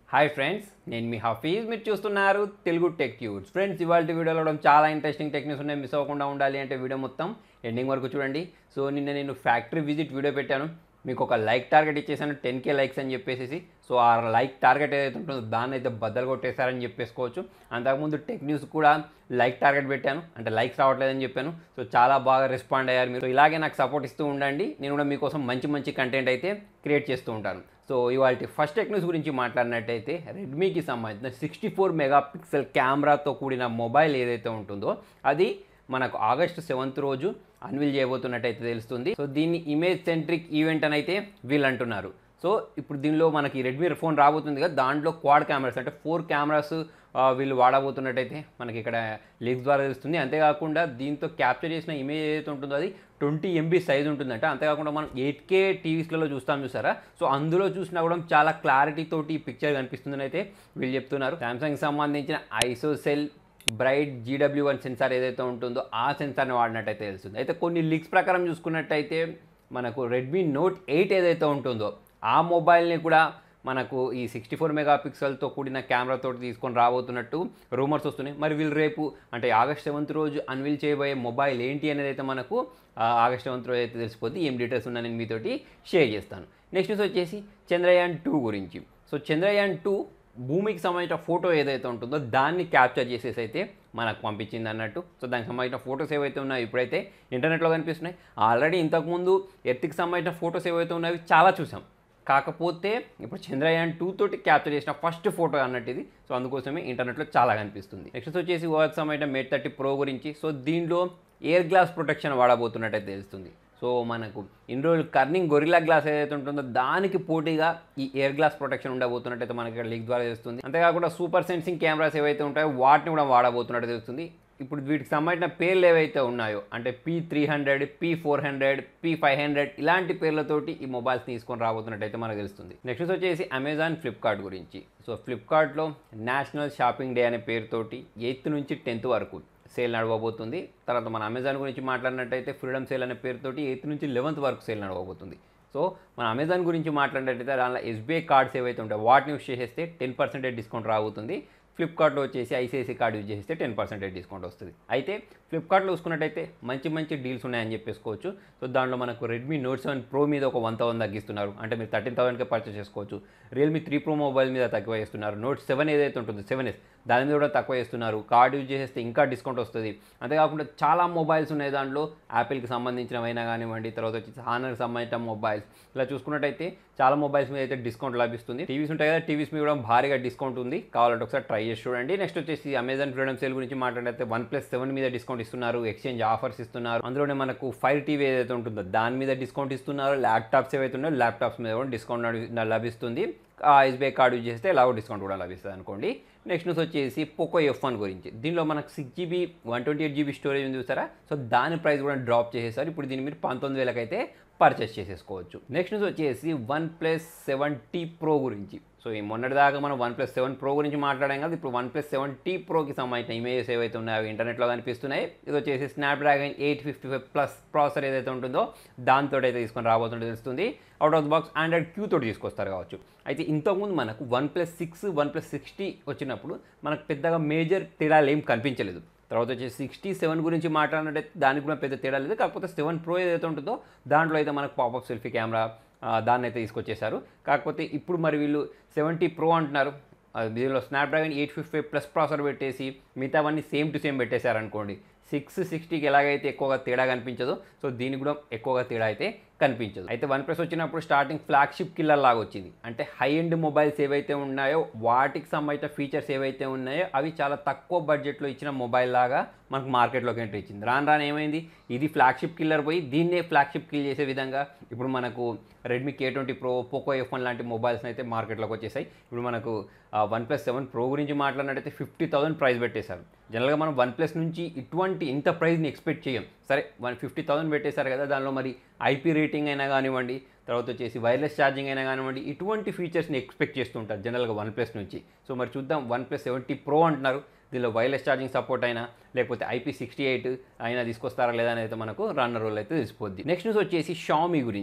hi friends నేను మీ హఫీజ్ మీరు చూస్తున్నారు తెలుగు టెక్ ట్యూట్స్ ఫ్రెండ్స్ ఇవాళ వీడియోలో కూడా చాలా ఇంట్రెస్టింగ్ టెక్నిక్స్ ఉన్నాయి మిస్ అవ్వకుండా ఉండాలి అంటే వీడియో మొత్తం ఎండింగ్ వరకు చూడండి సో నిన్న నేను ఫ్యాక్టరీ విజిట్ వీడియో పెట్టాను మీకు ఒక లైక్ టార్గెట్ ఇచ్చేసాను టెన్ కే లైక్స్ అని చెప్పేసి సో ఆ లైక్ టార్గెట్ ఏదైతే ఉంటుందో దాన్ని అయితే బద్దలు కొట్టేశారని చెప్పేసుకోవచ్చు అంతకుముందు టెక్ న్యూస్ కూడా లైక్ టార్గెట్ పెట్టాను అంటే లైక్స్ రావట్లేదని చెప్పాను సో చాలా బాగా రెస్పాండ్ అయ్యారు మీరు సో ఇలాగే నాకు సపోర్ట్ ఇస్తూ ఉండండి నేను కూడా మీకోసం మంచి మంచి కంటెంట్ అయితే క్రియేట్ చేస్తూ ఉంటాను సో ఇవాళ ఫస్ట్ టెక్ న్యూస్ గురించి మాట్లాడినట్టయితే రెడ్మీకి సంబంధించిన సిక్స్టీ ఫోర్ మెగా పిక్సెల్ కెమెరాతో కూడిన మొబైల్ ఏదైతే ఉంటుందో అది మనకు ఆగస్టు సెవెంత్ రోజు అన్విల్ చేయబోతున్నట్టయితే తెలుస్తుంది సో దీన్ని ఇమేజ్ సెంట్రిక్ ఈవెంట్ అని అయితే వీళ్ళు అంటున్నారు సో ఇప్పుడు దీనిలో మనకి రెడ్మీ ఫోన్ రాబోతుంది కదా దాంట్లో క్వాడ్ కెమెరాస్ అంటే ఫోర్ కెమెరాస్ వీళ్ళు వాడబోతున్నట్టయితే మనకి ఇక్కడ లీక్స్ ద్వారా తెలుస్తుంది అంతేకాకుండా దీంతో క్యాప్చర్ చేసిన ఇమేజ్ ఏదైతే ఉంటుందో అది ట్వంటీ ఎంబీ సైజ్ ఉంటుందంట అంతేకాకుండా మనం ఎయిట్ కే టీవీస్లలో చూస్తాం చూసారా సో అందులో చూసినా కూడా చాలా క్లారిటీ తోటి ఈ పిక్చర్ కనిపిస్తుందని అయితే వీళ్ళు చెప్తున్నారు శాంసంగ్ సంబంధించిన ISOCELL bright GW one sensor ఏదైతే ఉంటుందో ఆ సెన్సార్ని వాడినట్టయితే తెలుస్తుంది అయితే కొన్ని లీక్స్ ప్రకారం చూసుకున్నట్టయితే మనకు రెడ్మీ నోట్ ఎయిట్ ఏదైతే ఉంటుందో ఆ మొబైల్ని కూడా మనకు ఈ సిక్స్టీ ఫోర్ మెగా పిక్సెల్తో కూడిన కెమెరాతో తీసుకొని రాబోతున్నట్టు రూమర్స్ వస్తున్నాయి మరి వీళ్ళు రేపు అంటే ఆగస్ట్ సెవెంత్ రోజు అన్విల్ చేయబోయే మొబైల్ ఏంటి అనేది అయితే మనకు ఆగస్ట్ సెవెంత్ రోజు అయితే తెలిసిపోద్ది ఏం డీటెయిల్స్ ఉన్నా నేను మీతోటి షేర్ చేస్తాను నెక్స్ట్ న్యూస్ వచ్చేసి చంద్రయాన్ టూ గురించి సో చంద్రయాన్ టూ భూమికి సంబంధించిన ఫోటో ఏదైతే ఉంటుందో దాన్ని క్యాప్చర్ చేసేసి అయితే మనకు పంపించింది అన్నట్టు సో దానికి సంబంధించిన ఫోటోస్ ఏవైతే ఉన్నాయో ఇప్పుడైతే ఇంటర్నెట్లో కనిపిస్తున్నాయి ఆల్రెడీ ఇంతకుముందు ఎర్త్కి సంబంధించిన ఫోటోస్ ఏవైతే ఉన్నాయో చాలా చూసాం కాకపోతే ఇప్పుడు చంద్రయాన్ టూ తోటి క్యాప్చర్ చేసిన ఫస్ట్ ఫోటో అన్నట్టు ఇది సో అందుకోసమే ఇంటర్నెట్లో చాలా కనిపిస్తుంది నెక్స్ట్ వచ్చేసి వర్క్ సంబంధించిన మేట్ థర్టీ ప్రో గురించి సో దీనిలో ఎయిర్ గ్లాస్ ప్రొటెక్షన్ వాడబోతున్నట్టయితే తెలుస్తుంది సో మనకు ఇన్ని రోజులు కర్నింగ్ గొరిలా గ్లాస్ ఏదైతే ఉంటుందో దానికి పోటీగా ఈ ఎయిర్ గ్లాస్ ప్రొటెక్షన్ ఉండబోతున్నట్టయితే మనకి ఇక్కడ లీక్ ద్వారా తెలుస్తుంది అంతేకాకుండా సూపర్ సెన్సింగ్ కెమెరాస్ ఏవైతే ఉంటాయో వాటిని కూడా వాడబోతున్నట్టు తెలుస్తుంది ఇప్పుడు వీటికి సంబంధించిన పేర్లు ఏవైతే ఉన్నాయో అంటే P three hundred P four hundred P five hundred ఇలాంటి పేర్లతోటి ఈ మొబైల్స్ తీసుకొని రాబోతున్నట్టయితే మనకు తెలుస్తుంది నెక్స్ట్ వచ్చేసి అమెజాన్ ఫ్లిప్కార్ట్ గురించి సో ఫ్లిప్కార్ట్లో నేషనల్ షాపింగ్ డే అనే పేరుతోటి ఎయిత్ నుంచి టెన్త్ వరకు సేల్ నడవబోతుంది తర్వాత మన అమెజాన్ గురించి మాట్లాడినట్టయితే ఫ్రీడమ్ సేల్ అనే పేరుతోటి ఎయిత్ నుంచి లెవెంత్ వరకు సేల్ నడవబోతుంది సో మన అమెజాన్ గురించి మాట్లాడినట్టయితే దానిలో ఎస్బీఐ కార్డ్స్ ఏవైతే ఉంటాయో వాటిని యూస్ చేసేస్తే టెన్ పర్సెంటేజ్ డిస్కౌంట్ రాబోతుంది ఫ్లిప్కార్ట్లో వచ్చేసి ఐసిఐసి కార్డు యూజ్ చేస్తే టెన్ పర్సెంటేజ్ డిస్కౌంట్ వస్తుంది అయితే ఫ్లిప్కార్ట్లో చూసుకున్నట్టయితే మంచి మంచి డీల్స్ ఉన్నాయని చెప్పేసుకోవచ్చు సో దాంట్లో మనకు రెడ్మీ నోట్ సెవెన్ ప్రో మీద ఒక వన్ థౌసండ్ తగ్గిస్తున్నారు అంటే మీరు థర్టీన్ థౌసండ్కే పర్చేస్ చేసుకోవచ్చు రియల్మీ త్రీ ప్రో మొబైల్ మీద తక్కువ చేస్తున్నారు నోట్ సెవెన్ ఏదైతే ఉంటుందో సెవెన్ ఎస్ దాని మీద కూడా తక్కువ చేస్తున్నారు కార్డు యూజ్ చేస్తే ఇంకా డిస్కౌంట్ వస్తుంది అంతేకాకుండా చాలా మొబైల్స్ ఉన్నాయి దాంట్లో యాపిల్కి సంబంధించినవైనా కానివ్వండి తర్వాత వచ్చి హానర్కి సంబంధించిన మొబైల్స్ ఇలా చూసుకున్నట్టయితే చాలా మొబైల్స్ మీద అయితే డిస్కౌంట్ లభిస్తుంది టీవీస్ ఉంటాయి కదా టీవీస్ మీద కూడా భారీగా డిస్కౌంట్ ఉంది కావాలంటే ఒకసారి ట్రై చేసి చూడండి నెక్స్ట్ వచ్చేసి అమెజాన్ ఫ్రీడమ్ సేల్ గురించి మాట్లాడితే వన్ ప్లస్ సెవెన్ మీద డిస్కౌంట్ ఇస్తున్నారు ఎక్స్చేంజ్ ఆఫర్స్ ఇస్తున్నారు అందులోనే మనకు ఫైర్ టీవీ ఏదైతే ఉంటుందో దాని మీద డిస్కౌంట్ ఇస్తున్నారు ల్యాప్టాప్స్ ఏవైతే ఉన్నాయో ల్యాప్టాప్స్ మీద కూడా డిస్కౌంట్ లభిస్తుంది ఎస్బీఐ కార్డు యూజ్ చేస్తే ఎలాగో డిస్కౌంట్ కూడా లభిస్తుంది అనుకోండి నెక్స్ట్ న్యూస్ వచ్చేసి పోకో ఎఫ్ వన్ గురించి దీనిలో మనకు six GB one twenty eight GB storage ఉంది చూసారా సో దాని ప్రైస్ కూడా డ్రాప్ చేసేసారు ఇప్పుడు దీన్ని మీరు పంతొమ్మిది వేలకైతే పర్చేస్ చేసేసుకోవచ్చు నెక్స్ట్ న్యూస్ వచ్చేసి one plus seven T pro గురించి సో ఈ మొన్నటిదాకా మనం వన్ ప్లస్ సెవెన్ ప్రో గురించి మాట్లాడాం కదా ఇప్పుడు వన్ ప్లస్ సెవెన్ టీ ప్రోకి సంబంధించిన ఇమేజెస్ ఏవైతే ఉన్నాయో అవి ఇంటర్నెట్లో కనిపిస్తున్నాయి ఇది వచ్చేసి Snapdragon eight fifty five plus processor ఏదైతే ఉంటుందో దాంతో అయితే తీసుకొని రాబోతుంటే తెలుస్తుంది out of the box Android Q తోటి తీసుకొస్తారు కావచ్చు అయితే ఇంతకుముందు మనకు one plus six one plus sixty వచ్చినప్పుడు మనకు పెద్దగా మేజర్ తేడాలు ఏం కనిపించలేదు తర్వాత వచ్చి సిక్స్టీ సెవెన్ గురించి మాట్లాడినట్టయితే దానికి కూడా పెద్ద తేడా లేదు కాకపోతే సెవెన్ ప్రో ఏదైతే ఉంటుందో దాంట్లో అయితే మనకు పాపప్ సెల్ఫీ కెమెరా దాన్ని అయితే తీసుకొచ్చేసారు కాకపోతే ఇప్పుడు మరి వీళ్ళు సెవెంటీ ప్రో అంటున్నారు దీనిలో Snapdragon eight fifty plus processor పెట్టేసి మిగతావన్నీ సేమ్ టు సేమ్ పెట్టేశారు అనుకోండి సిక్స్ సిక్స్టీకి ఎలాగైతే ఎక్కువగా తేడా కనిపించదో సో దీనికి కూడా ఎక్కువగా తేడా అయితే కనిపించదు అయితే వన్ ప్లస్ వచ్చినప్పుడు స్టార్టింగ్ ఫ్లాగ్షిప్ కిల్లర్ లాగా వచ్చింది అంటే హై ఎండ్ మొబైల్స్ ఏవైతే ఉన్నాయో వాటికి సంబంధించిన ఫీచర్స్ ఏవైతే ఉన్నాయో అవి చాలా తక్కువ బడ్జెట్లో ఇచ్చిన మొబైల్ లాగా మనకు మార్కెట్లోకి ఎంట్రీ ఇచ్చింది రాను రాను ఏమైంది ఇది ఫ్లాగ్షిప్ కిల్లర్ పోయి దీన్నే ఫ్లాగ్షిప్ కిల్ చేసే విధంగా ఇప్పుడు మనకు Redmi K twenty pro Poco F one లాంటి మొబైల్స్ అయితే మార్కెట్లోకి వచ్చేసాయి ఇప్పుడు మనకు వన్ ప్లస్ సెవెన్ ప్రో గురించి మాట్లాడినట్టయితే ఫిఫ్టీ థౌసండ్ ప్రైస్ పెట్టేశారు జనరల్గా మనం వన్ ప్లస్ నుంచి ఇటువంటి ఇంత ప్రైస్ని ఎక్స్పెక్ట్ చేయం సరే వన్ ఫిఫ్టీ థౌసండ్ పెట్టేశారు కదా దానిలో మరి ఐపీ రేటింగ్ అయినా కానివ్వండి తర్వాత వచ్చేసి వైర్లెస్ ఛార్జింగ్ అయినా కానివ్వండి ఇటువంటి ఫీచర్స్ని ఎక్స్పెక్ట్ చేస్తుంటారు జనరల్గా వన్ ప్లస్ నుంచి సో మరి చూద్దాం వన్ ప్లస్ సెవెంటీ ప్రో అంటున్నారు దీనిలో వైర్లెస్ ఛార్జింగ్ సపోర్ట్ అయినా లేకపోతే ఐపీ సిక్స్టీ ఎయిట్ అయినా తీసుకొస్తారా లేదా అనేది మనకు రన్నర్ రోల్ అయితే తెలిసిపోద్ది నెక్స్ట్ న్యూస్ వచ్చేసి షామీ గురించి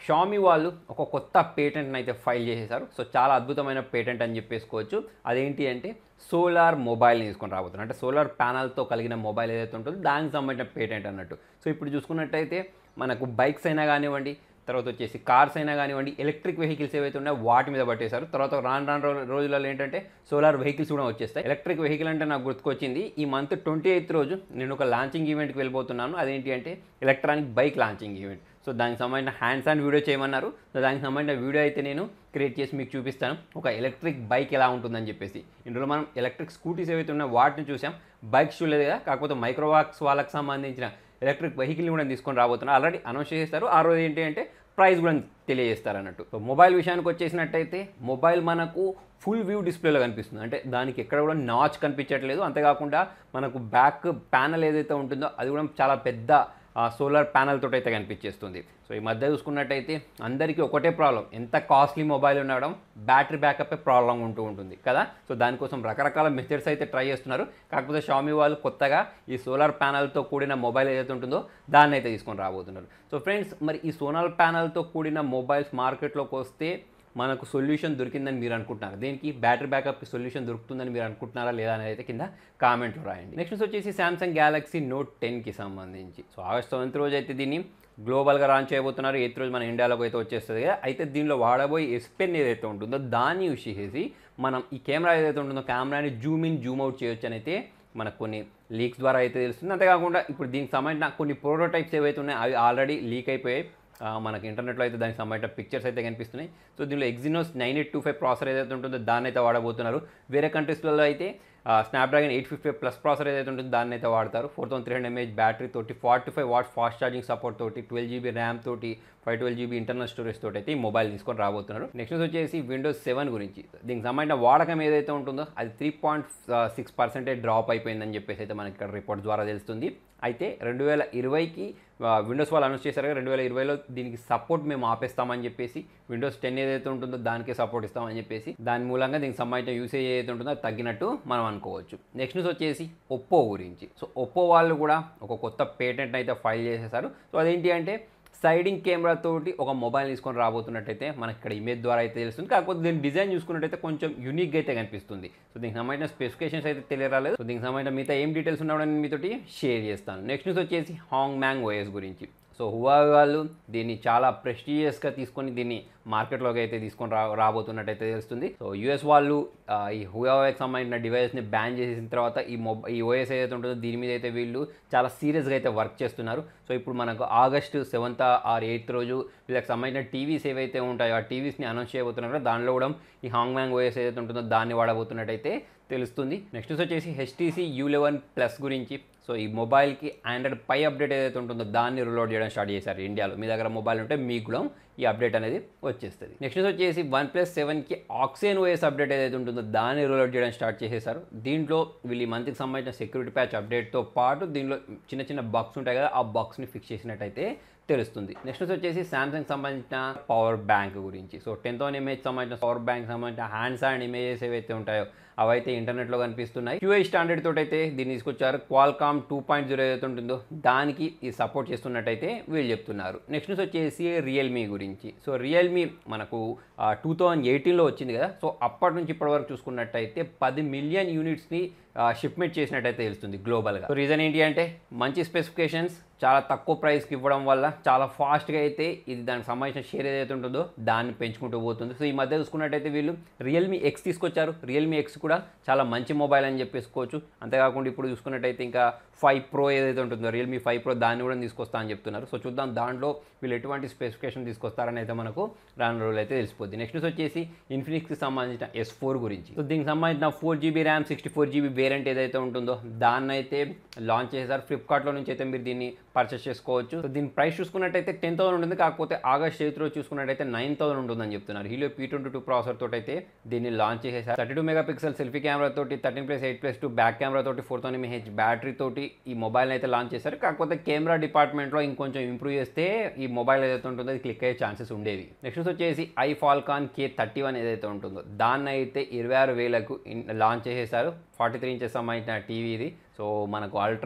షామీ వాళ్ళు ఒక కొత్త పేటెంట్ని అయితే ఫైల్ చేసేసారు సో చాలా అద్భుతమైన పేటెంట్ అని చెప్పేసుకోవచ్చు అదేంటి అంటే సోలార్ మొబైల్ని తీసుకొని రాబోతున్నారు అంటే సోలార్ ప్యానల్తో కలిగిన మొబైల్ ఏదైతే ఉంటుందో దానికి సంబంధించిన పేటెంట్ అన్నట్టు సో ఇప్పుడు చూసుకున్నట్టయితే మనకు బైక్స్ అయినా కానివ్వండి తర్వాత వచ్చేసి కార్స్ అయినా కానివ్వండి ఎలక్ట్రిక్ వెహికల్స్ ఏవైతే ఉన్నాయో వాటి మీద పట్టేశారు తర్వాత రాను రాను రో- రోజులలో ఏంటంటే సోలార్ వెహికల్స్ కూడా వచ్చేస్తాయి ఎలక్ట్రిక్ వెహికల్ అంటే నాకు గుర్తుకొచ్చింది ఈ మంత్ ట్వంటీ ఎయిత్ రోజు నేను ఒక లాంచింగ్ ఈవెంట్కి వెళ్ళిపోతున్నాను అదేంటి అంటే electronic bike launching event so దానికి సంబంధించిన హ్యాండ్స్ అండ్ వీడియో చేయమన్నారు సో దానికి సంబంధించిన వీడియో అయితే నేను క్రియేట్ చేసి మీకు చూపిస్తాను ఒక ఎలక్ట్రిక్ బైక్ ఎలా ఉంటుందని చెప్పేసి ఇందులో మనం ఎలక్ట్రిక్ స్కూటీస్ ఏవైతే ఉన్నాయో వాటిని చూసాం బైక్స్ చూడలేదు కదా కాకపోతే మైక్రోవాక్స్ వాళ్ళకి సంబంధించిన ఎలక్ట్రిక్ వెహికల్ని కూడా తీసుకొని రాబోతున్నారు ఆల్రెడీ అనౌన్స్ చేస్తారు ఆ రోజు ఏంటి అంటే ప్రైస్ కూడా తెలియజేస్తారు అన్నట్టు సో మొబైల్ విషయానికి వచ్చేసినట్టయితే మొబైల్ మనకు ఫుల్ వ్యూ డిస్ప్లేలో కనిపిస్తుంది అంటే దానికి ఎక్కడ కూడా నాచ్ కనిపించట్లేదు అంతేకాకుండా మనకు బ్యాక్ ప్యానల్ ఏదైతే ఉంటుందో అది కూడా చాలా పెద్ద సోలార్ ప్యానల్ తోటి అయితే కనిపించేస్తుంది సో ఈ మధ్య చూసుకున్నట్టయితే అందరికీ ఒకటే ప్రాబ్లం ఎంత కాస్ట్లీ మొబైల్ ఉండడం బ్యాటరీ బ్యాకప్ ప్రాబ్లం ఉంటూ ఉంటుంది కదా సో దానికోసం రకరకాల మెథడ్స్ అయితే ట్రై చేస్తున్నారు కాకపోతే షామీ వాళ్ళు కొత్తగా ఈ సోలార్ ప్యానల్తో కూడిన మొబైల్ ఏదైతే ఉంటుందో దాన్ని అయితే తీసుకొని రాబోతున్నారు సో ఫ్రెండ్స్ మరి ఈ సోలార్ ప్యానల్తో కూడిన మొబైల్స్ మార్కెట్లోకి వస్తే మనకు సొల్యూషన్ దొరికిందని మీరు అనుకుంటున్నారు దేనికి బ్యాటరీ బ్యాకప్కి సొల్యూషన్ దొరుకుతుందని మీరు అనుకుంటున్నారా లేదా అనేది అయితే కింద కామెంట్లో రాయండి నెక్స్ట్ వచ్చేసి శాంసంగ్ గ్యాలక్సీ నోట్ టెన్కి సంబంధించి సో ఆగస్ట్ సెవెంత్ రోజు అయితే దీన్ని గ్లోబల్గా లాంచ్ చేయబోతున్నారు ఎయిత్ రోజు మన ఇండియాలోకి అయితే వచ్చేస్తుంది కదా అయితే దీనిలో వాడబోయే ఎస్ పెన్ ఏదైతే ఉంటుందో దాన్ని యూస్ చేసేసి మనం ఈ కెమెరా ఏదైతే ఉంటుందో కెమెరాని జూమ్ ఇన్ జూమ్ అవుట్ చేయొచ్చు అని అయితే మనకు కొన్ని లీక్స్ ద్వారా అయితే తెలుస్తుంది అంతేకాకుండా ఇప్పుడు దీనికి సంబంధించిన కొన్ని ప్రోటోటైప్స్ ఏవైతే ఉన్నాయో అవి ఆల్రెడీ లీక్ అయిపోయాయి ఆ, మనకి ఇంటర్నెట్లో అయితే దానికి సంబంధించిన పిక్చర్స్ అయితే కనిపిస్తున్నాయి సో దీనిలో Exynos nine eight two five processor ఏదైతే ఉంటుందో దాన్ని అయితే వాడబోతున్నారు వేరే కంట్రీస్లలో అయితే Snapdragon eight fifty plus processor ఏదైతే ఉంటుందో దాన్ని అయితే వాడతారు four thousand three hundred mAh battery తోటి forty five watts fast charging support తోటి ట్వెల్వ్ జీబీ ర్యామ్ తోటి five twelve GB internal storage తోటి అయితే ఈ మొబైల్ తీసుకొని రాబోతున్నారు నెక్స్ట్ వచ్చేసి విండోస్ సెవెన్ గురించి దీనికి సంబంధించిన వాడకం ఏదైతే ఉంటుందో అది three point six percentage drop అయిపోయిందని చెప్పేసి అయితే మనకి ఇక్కడ రిపోర్ట్ ద్వారా తెలుస్తుంది అయితే రెండు వేల ఇరవైకి విండోస్ వాళ్ళు అనౌన్స్ చేశారు కదా రెండు వేల ఇరవైలో దీనికి సపోర్ట్ మేము ఆపేస్తామని చెప్పేసి విండోస్ టెన్ ఏదైతే ఉంటుందో దానికే సపోర్ట్ ఇస్తామని చెప్పేసి దాని మూలంగా దీనికి సంబంధించిన యూసేజ్ ఏదైతే ఉంటుందో అది తగ్గినట్టు మనం అనుకోవచ్చు నెక్స్ట్ న్యూస్ వచ్చేసి ఒప్పో గురించి సో ఒప్పో వాళ్ళు కూడా ఒక కొత్త పేటెంట్ అయితే ఫైల్ చేసేసారు సో అదేంటి అంటే సైడింగ్ కెమెరా తోటి ఒక మొబైల్ తీసుకొని రాబోతున్నట్టయితే మనకి ఇక్కడ ఇమేజ్ ద్వారా అయితే తెలుస్తుంది కాకపోతే దీని డిజైన్ చూసుకున్నట్టయితే కొంచెం యూనిక్గా అయితే కనిపిస్తుంది సో దీనికి సంబంధించిన స్పెసిఫికేషన్స్ అయితే తెలియరాలేదు సో దీనికి సంబంధించిన మిగతా ఏం డీటెయిల్స్ ఉన్నాడని మీతోటి షేర్ చేస్తాను నెక్స్ట్ న్యూస్ వచ్చేసి హాంగ్ మ్యాంగ్ ఓఎస్ గురించి సో హువా వాళ్ళు దీన్ని చాలా ప్రెస్టీజియస్గా తీసుకొని దీన్ని మార్కెట్లోకి అయితే తీసుకొని రా రాబోతున్నట్టయితే తెలుస్తుంది సో యూఎస్ వాళ్ళు ఆ, ఈ హువావేకి సంబంధించిన డివైస్ని బ్యాన్ చేసిన తర్వాత ఈ మొబ ఈ ఓఎస్ ఏదైతే ఉంటుందో దీని మీద అయితే వీళ్ళు చాలా సీరియస్గా అయితే వర్క్ చేస్తున్నారు సో ఇప్పుడు మనకు ఆగస్టు సెవెంత్ ఆర్ ఎయిత్ రోజు వీళ్ళకి సంబంధించిన టీవీస్ ఏవైతే ఉంటాయో ఆ టీవీస్ని అనౌన్స్ చేయబోతున్నారు దానిలో కూడా ఈ హాంగ్ మ్యాంగ్ ఓఎస్ ఏదైతే ఉంటుందో దాన్ని వాడబోతున్నట్టయితే తెలుస్తుంది నెక్స్ట్ వచ్చేసి హెచ్టీసీ యూ లెవెన్ ప్లస్ గురించి సో ఈ మొబైల్కి ఆండ్రాయిడ్ పై అప్డేట్ ఏదైతే ఉంటుందో దాన్ని రిలోడ్ చేయడం స్టార్ట్ చేశారు ఇండియాలో మీ దగ్గర మొబైల్ ఉంటే మీకు కూడా ఈ అప్డేట్ అనేది వచ్చేస్తుంది నెక్స్ట్ వచ్చేసి వన్ ప్లస్ సెవెన్కి ఆక్సిజన్ ఓఎస్ అప్డేట్ ఏదైతే ఉంటుందో దాన్ని రిలోడ్ చేయడం స్టార్ట్ చేసేసారు దీంట్లో వీళ్ళు ఈ మంత్కి సంబంధించిన సెక్యూరిటీ ప్యాచ్ అప్డేట్తో పాటు దీనిలో చిన్న చిన్న బాక్స్ ఉంటాయి కదా ఆ బాక్స్ని ఫిక్స్ చేసినట్టయితే తెలుస్తుంది నెక్స్ట్ వచ్చేసి సామ్సంగ్ సంబంధించిన పవర్ బ్యాంక్ గురించి సో టెన్ థౌసండ్ ఎంఏహెచ్ సంబంధించిన పవర్ బ్యాంక్ సంబంధించిన హ్యాండ్స్ అండ్ ఇమేజెస్ ఏవైతే ఉంటాయో అవైతే ఇంటర్నెట్లో కనిపిస్తున్నాయి క్యూఐ స్టాండర్డ్ తోటి అయితే దీన్ని తీసుకొచ్చారు క్వాల్కామ్ టూ పాయింట్ జీరో ఏదైతే ఉంటుందో దానికి ఇది సపోర్ట్ చేస్తున్నట్టయితే వీళ్ళు చెప్తున్నారు నెక్స్ట్ న్యూస్ వచ్చేసి రియల్మీ గురించి సో రియల్మీ మనకు టూ థౌజండ్ ఎయిటీన్లో వచ్చింది కదా సో అప్పటి నుంచి ఇప్పటి వరకు చూసుకున్నట్టయితే పది మిలియన్ యూనిట్స్ని షిప్మెంట్ చేసినట్టయితే తెలుస్తుంది గ్లోబల్గా సో రీజన్ ఏంటి అంటే మంచి స్పెసిఫికేషన్స్ చాలా తక్కువ ప్రైస్కి ఇవ్వడం వల్ల చాలా ఫాస్ట్గా అయితే ఇది దానికి సంబంధించిన షేర్ ఏదైతే ఉంటుందో దాన్ని పెంచుకుంటూ పోతుంది సో ఈ మధ్య చూసుకున్నట్టయితే వీళ్ళు రియల్మీ ఎక్స్ తీసుకొచ్చారు రియల్మీ ఎక్స్ కూడా చాలా మంచి మొబైల్ అని చెప్పేసుకోవచ్చు అంతేకాకుండా ఇప్పుడు చూసుకున్నట్టయితే ఇంకా ఫైవ్ ప్రో ఏదైతే ఉంటుందో రియల్మీ ఫైవ్ ప్రో దాన్ని కూడా తీసుకొస్తా అని చెప్తున్నారు సో చూద్దాం దాంట్లో వీళ్ళు ఎటువంటి స్పెసిఫికేషన్ తీసుకొస్తారని అయితే మనకు రాను రోజులు అయితే తెలిసిపోద్ది నెక్స్ట్ వచ్చేసి ఇన్ఫినిక్స్కి సంబంధించిన ఎస్ ఫోర్ గురించి సో దీనికి సంబంధించిన four GB RAM sixty four GB variant ఏదైతే ఉంటుందో దాన్ని అయితే లాంచ్ చేశారు ఫ్లిప్కార్ట్లో నుంచి అయితే మీరు దీన్ని పర్చేస్ చేసుకోవచ్చు సో దీని ప్రైస్ చూసుకున్నట్టయితే టెన్ థౌసండ్ ఉంటుంది కాకపోతే ఆగస్ట్ ఎయిత్ రోజు చూసుకున్నట్టయితే నైన్ థౌసండ్ ఉంటుందని చెప్తున్నారు Helio P twenty two processor తోటి అయితే దీన్ని లాంచ్ చేసేసారు thirty two megapixel selfie camera తోటి thirteen plus eight plus two back camera తోటి ఫోర్ థౌసండ్ ఎంహెచ్ బ్యాటరీ తోటి ఈ మొబైల్ అయితే లాంచ్ చేశారు కాకపోతే కెమెరా డిపార్ట్మెంట్లో ఇంకొంచెం ఇంప్రూవ్ చేస్తే ఈ మొబైల్ ఏదైతే ఉంటుందో అది క్లిక్ అయ్యే ఛాన్సెస్ ఉండేవి నెక్స్ట్ వచ్చేసి iFFalcon K thirty one ఏదైతే ఉంటుందో దాన్ని అయితే ఇరవై ఆరు వేలకు లాంచ్ చేసేసారు ఫార్టీ త్రీ ఇంచెస్ సంబంధించిన టీవీ ఇది సో మనకు అల్ట్రా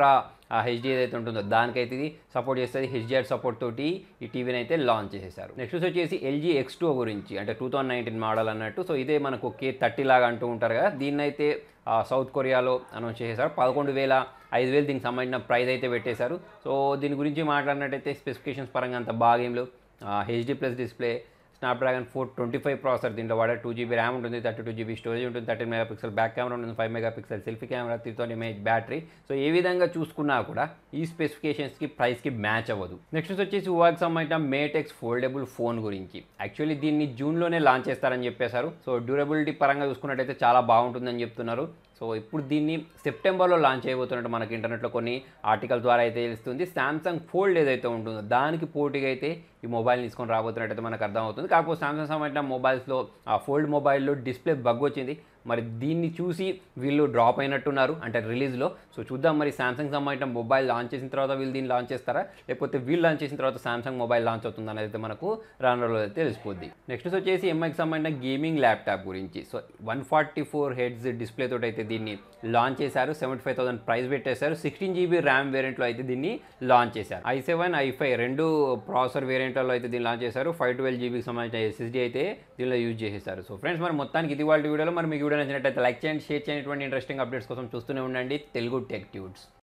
ఆ హెచ్డి ఏదైతే ఉంటుందో దానికైతే ఇది సపోర్ట్ చేస్తుంది హెచ్డిఆర్ సపోర్ట్ తోటి ఈ టీవీని అయితే లాంచ్ చేసేసారు నెక్స్ట్ వచ్చేసి ఎల్జీ ఎక్స్ టూ గురించి అంటే టూ థౌసండ్ నైన్టీన్ మోడల్ అన్నట్టు సో ఇదే మనకు కే థర్టీ లాగా అంటూ ఉంటారు కదా దీన్ని అయితే ఆ, సౌత్ కొరియాలో అనౌన్స్ చేసేసారు పదకొండు వేల ఐదు వేలు దీనికి సంబంధించిన ప్రైస్ అయితే పెట్టేశారు సో దీని గురించి మాట్లాడినట్టయితే స్పెసిఫికేషన్స్ పరంగా అంత బాగా ఏం లేవు HD plus display Snapdragon four twenty five processor దీంట్లో వాడే టూ జీబీ ర్యామ్ ఉంటుంది థర్టీ టూ జీబీ స్టోరేజ్ ఉంటుంది thirteen megapixel back camera ఉంటుంది five megapixel selfie camera three thousand mAh battery so ఏ విధంగా చూసుకున్నా కూడా ఈ స్పెసిఫికేషన్స్కి ప్రైస్కి మ్యాచ్ అవ్వదు నెక్స్ట్ వచ్చేసి ఉవాకి సంబంధించిన మేటెక్స్ ఫోల్డబుల్ ఫోన్ గురించి యాక్చువల్లీ దీన్ని జూన్లోనే లాంచ్ చేస్తారని చెప్పేశారు సో డ్యూరబిలిటీ పరంగా చూసుకున్నట్టయితే చాలా బాగుంటుందని చెప్తున్నారు సో ఇప్పుడు దీన్ని సెప్టెంబర్లో లాంచ్ చేయబోతున్నట్టు మనకి ఇంటర్నెట్లో కొన్ని ఆర్టికల్ ద్వారా అయితే తెలుస్తుంది శాంసంగ్ ఫోల్డ్ ఏదైతే ఉంటుందో దానికి పోటీగా అయితే ఈ మొబైల్ తీసుకొని రాబోతున్నట్టయితే మనకు అర్థమవుతుంది కాకపోతే శాంసంగ్ సంబంధించిన మొబైల్స్లో ఆ ఫోల్డ్ మొబైల్లో డిస్ప్లే బగ్ వచ్చింది మరి దీన్ని చూసి వీళ్ళు డ్రాప్ అయినట్టున్నారు అంటే రిలీజ్లో సో చూద్దాం మరి శాంసంగ్ సంబంధించిన మొబైల్ లాంచ్ చేసిన తర్వాత వీళ్ళు దీన్ని లాంచ్ చేస్తారా లేకపోతే వీళ్ళు లాంచ్ చేసిన తర్వాత శాంసంగ్ మొబైల్ లాంచ్ అవుతుంది అనేది అయితే మనకు రాను రోజుల్లో అయితే తెలిసిపోద్ది నెక్స్ట్ వచ్చేసి ఎంఐకి సంబంధించిన గేమింగ్ ల్యాప్టాప్ గురించి so one forty four hertz display తోటి అయితే దీన్ని లాంచ్ చేశారు సెవెంటీ ఫైవ్ థౌసండ్ ప్రైస్ పెట్టేశారు సిక్స్టీన్ జీబీ ర్యామ్ వేరియంట్లో అయితే దీన్ని లాంచ్ చేశారు ఐ సెవెన్ ఐ ఫైవ్ రెండు ప్రాసెసర్ వేరియంట్లలో అయితే దీన్ని లాంచ్ చేశారు ఫైవ్ ట్వెల్వ్ జీబీకి సంబంధించిన ఎస్ఎస్డీ అయితే దీనిలో యూజ్ చేసేసారు సో ఫ్రెండ్స్ మరి మొత్తానికి ఇది వాళ్ళ వీడియోలో మరి మీకు వీడియో నచ్చినట్టయితే లైక్ చేయండి షేర్ చేయండి ఇటువంటి ఇంట్రెస్టింగ్ అప్డేట్స్ కోసం చూస్తూనే ఉండండి తెలుగు టెక్ ట్యూడ్స్